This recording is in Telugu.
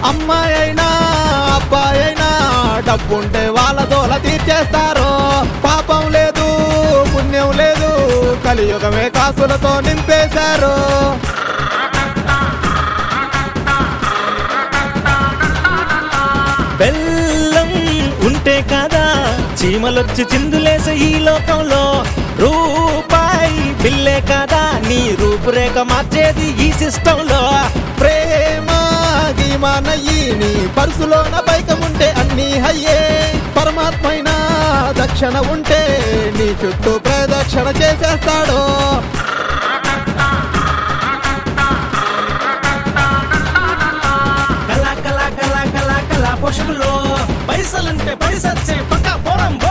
అమ్మాయి అయినా అబ్బాయి అయినా డబ్బుంటే వాళ్ళ దోల తీర్చేస్తారు పాపం లేదు పుణ్యం లేదు కలియుగమే కాసులతో నింపేశారు బెల్లం ఉంటే కదా చీమలొచ్చి చిందులేసే ఈ లోకంలో రూపాయి బిల్లే కదా నీ రూపురేఖ మార్చేది ఈ సిస్టంలో ప్రేమ గీమానయ్యి నీ పరుసులోన బైకముంటే అన్ని హయ్యే పరమాత్మైన దక్షిణ ఉంటే నీ చుట్టూ ప్రదక్షిణ చేసేస్తాడు కళా కళా కళా కళా కళా పోషకులు పైసలంటే పైసచ్చే పక్క పోరం